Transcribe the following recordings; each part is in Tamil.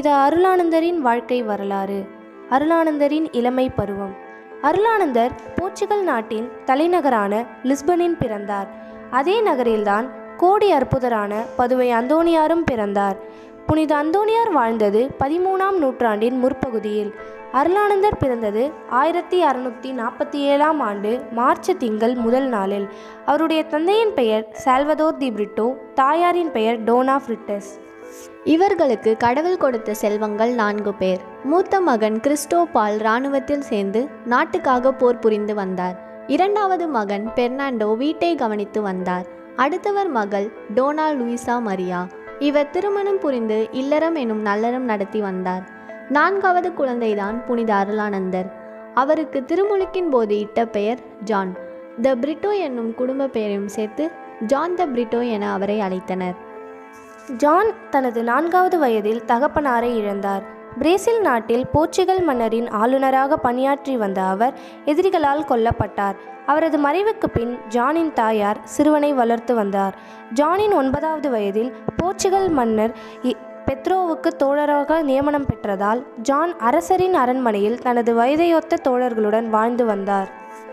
புனித அருளானந்தரின் வாழ்க்கை வரலாறு அருளானந்தரின் இளமை பருவம் அருளானந்தர் போர்ச்சுகல் நாட்டின் தலைநகரான லிஸ்பனில் பிறந்தார் அதே நகரில்தான் கோடி அற்புதரான பதுவை அந்தோணியாரும் பிறந்தார் புனித அந்தோணியார் வாழ்ந்தது பதிமூணாம் நூற்றாண்டின் முற்பகுதியில் அருளானந்தர் பிறந்தது ஆயிரத்தி அறுநூற்றி நாற்பத்தி ஏழாம் ஆண்டு மார்ச் திங்கள் முதல் நாளில் அவருடைய தந்தையின் பெயர் சால்வதோர் தி பிரிட்டோ தாயாரின் பெயர் டோனா ஃப்ரிட்டஸ் இவர்களுக்கு கடவுள் கொடுத்த செல்வங்கள் நான்கு பேர் மூத்த மகன் கிறிஸ்டோபால் இராணுவத்தில் சேர்ந்து நாட்டுக்காக போர் புரிந்து வந்தார் இரண்டாவது மகன் பெர்னாண்டோ வீட்டை கவனித்து வந்தார் அடுத்தவர் மகள் டோனா லூயிசா மரியா இவர் திருமணம் புரிந்து இல்லறம் எனும் நல்லறம் நடத்தி வந்தார் நான்காவது குழந்தைதான் புனித அருளானந்தர் அவருக்கு திருமுழுக்கின் போது இட்ட பெயர் ஜான் த பிரிட்டோ என்னும் குடும்ப பெயரையும் சேர்த்து ஜான் த பிரிட்டோ என அவரை அழைத்தனர் ஜான் தனது நான்காவது வயதில் தகப்பனாரை இழந்தார் பிரேசில் நாட்டில் போர்ச்சுகல் மன்னரின் ஆளுநராக பணியாற்றி வந்த அவர் எதிரிகளால் கொல்லப்பட்டார் அவரது மறைவுக்கு பின் ஜானின் தாயார் சிறுவனை வளர்த்து வந்தார் ஜானின் ஒன்பதாவது வயதில் போர்ச்சுகல் மன்னர் இ- பெத்ரோவுக்கு தோழராக நியமனம் பெற்றதால் ஜான் அரசரின் அரண்மனையில் தனது வயதையொத்த தோழர்களுடன் வாழ்ந்து வந்தார்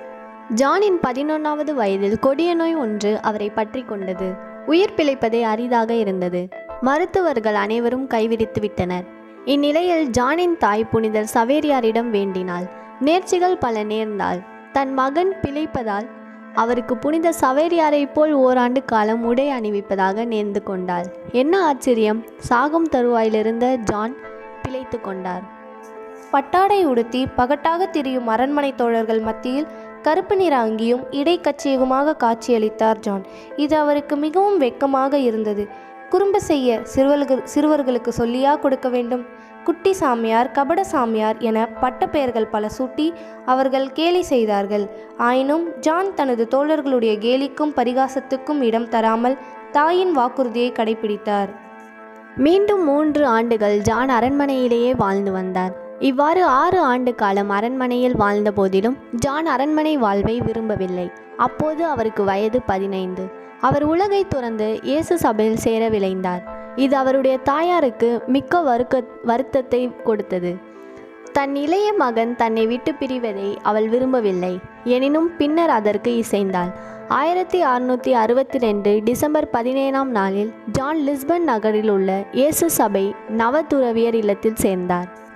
ஜானின் பதினொன்றாவது வயதில் கொடிய நோய் ஒன்று அவரை பற்றி கொண்டது உயிர் பிழைப்பதே அரிதாக இருந்தது மருத்துவர்கள் அனைவரும் கைவிரித்து விட்டனர் இந்நிலையில் ஜானின் தாய் புனிதர் சவேரியாரிடம் வேண்டினாள் நேர்ச்சிகள் பல நேர்ந்தால் தன் மகன் பிழைப்பதால் அவருக்கு புனித சவேரியாரைப் போல் ஓராண்டு காலம் உடை அணிவிப்பதாக நேர்ந்து கொண்டாள் என்ன ஆச்சரியம் சாகும் தருவாயிலிருந்த ஜான் பிழைத்து கொண்டார் பட்டாடை உடுத்தி பகட்டாக திரியும் அரண்மனை தோழர்கள் மத்தியில் கருப்பு நிற அங்கியும் இடைக்கச்சியுமாக காட்சியளித்தார் ஜான் இது அவருக்கு மிகவும் வெட்கமாக இருந்தது குறும்பு செய்ய சிறுவர்கள் சிறுவர்களுக்கு சொல்லியா கொடுக்க வேண்டும் குட்டி சாமியார் கபட சாமியார் என பட்டப்பெயர்கள் பல சூட்டி அவர்கள் கேலி செய்தார்கள் ஆயினும் ஜான் தனது தோழர்களுடைய கேலிக்கும் பரிகாசத்துக்கும் இடம் தராமல் தாயின் வாக்குறுதியை கடைபிடித்தார் மீண்டும் மூன்று ஆண்டுகள் ஜான் அரண்மனையிலேயே வாழ்ந்து வந்தார் இவ்வாறு ஆறு ஆண்டு காலம் அரண்மனையில் வாழ்ந்த போதிலும் ஜான் அரண்மனை வாழ்வை விரும்பவில்லை அப்போது அவருக்கு வயது பதினைந்து அவர் உலகை துறந்து இயேசு சபையில் சேர விளைந்தார் இது அவருடைய தாயாருக்கு மிக்க வருக்க வருத்தத்தை கொடுத்தது தன் இளைய மகன் தன்னை விட்டு பிரிவதை அவள் விரும்பவில்லை எனினும் பின்னர் அதற்கு இசைந்தாள் ஆயிரத்தி அறுநூற்றி அறுபத்தி ரெண்டு டிசம்பர் பதினேழாம் நாளில் ஜான் லிஸ்பன் நகரில் உள்ள இயேசு சபை நவதுறவியர் இல்லத்தில் சேர்ந்தார்